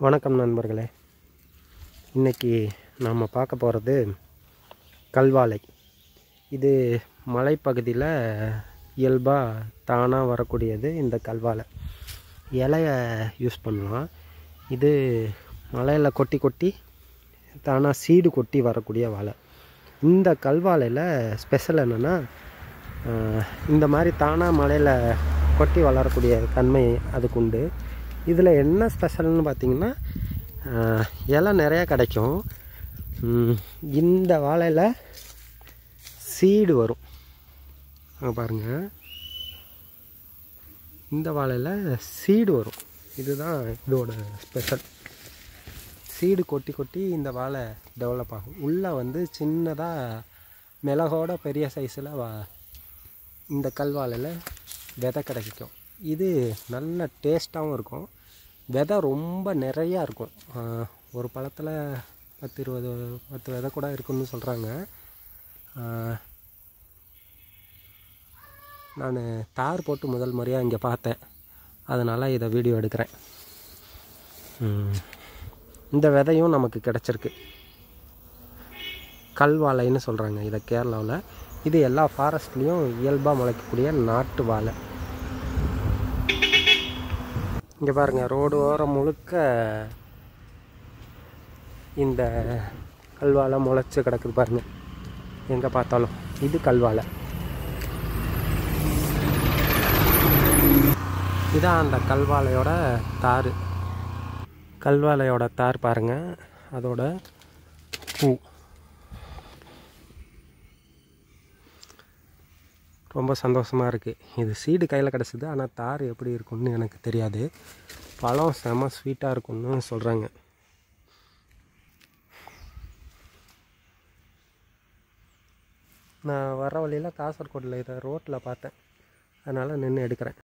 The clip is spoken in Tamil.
வணக்கம் நண்பர்களே இன்றைக்கி நாம் பார்க்க போகிறது கல்வாழை இது மலைப்பகுதியில் இயல்பாக தானாக வரக்கூடியது இந்த கல்வாழை இலைய யூஸ் பண்ணலாம் இது மலையில் கொட்டி கொட்டி தானாக சீடு கொட்டி வரக்கூடிய வாழை இந்த கல்வாழையில் ஸ்பெஷல் என்னென்னா இந்த மாதிரி தானாக மலையில் கொட்டி வளரக்கூடிய தன்மை அதுக்கு உண்டு இதில் என்ன ஸ்பெஷல்னு பார்த்தீங்கன்னா ஆஹ், இலை நிறையா கிடைக்கும் ம், இந்த வாழையில் சீடு வரும் அங்க பாருங்க இந்த வாழையில் சீடு வரும் இதுதான் இதோட ஸ்பெஷல் சீடு கொட்டி கொட்டி இந்த வாழை டெவலப் ஆகும் உள்ளே வந்து சின்னதாக மிளகோட பெரிய சைஸில் வா இந்த கல்வாழையில் விதை கிடைக்கும் இது நல்ல டேஸ்ட்டாகவும் இருக்கும் விதை ரொம்ப நிறையா இருக்கும் ஆஹ் ஒரு பழத்தில் பத்து இருபது பத்து விதை கூட இருக்குன்னு சொல்கிறாங்க நான் தார் போட்டு முதல் முறையாக இங்கே பார்த்தேன் அதனால் இதை வீடியோ எடுக்கிறேன் ம். இந்த விதையும் நமக்கு கிடச்சிருக்கு கல்வாழைன்னு சொல்கிறாங்க இதை கேரளாவில் இது எல்லா ஃபாரஸ்ட்லேயும் இயல்பாக முளைக்கக்கூடிய நாட்டு வாழை இங்கே பாருங்கள் ரோடு ஓரம் முழுக்க இந்த கல்வாழை முளைச்சி கிடக்குது பாருங்கள் எங்கே பார்த்தாலும் இது கல்வாழை இதான் அந்த கல்வாழையோட தார் கல்வாழையோட தார் பாருங்கள் அதோட பூ ரொம்ப சந்தோஷமாக இருக்குது இது சீடு கையில் கிடச்சிது ஆனால் தார் எப்படி இருக்கும்னு எனக்கு தெரியாது பழம் செம ஸ்வீட்டாக இருக்கும்னு சொல்கிறாங்க நான் வர வழியில் காசர்கோட்டில் இதை ரோட்டில் பார்த்தேன் அதனால் நின்று எடுக்கிறேன்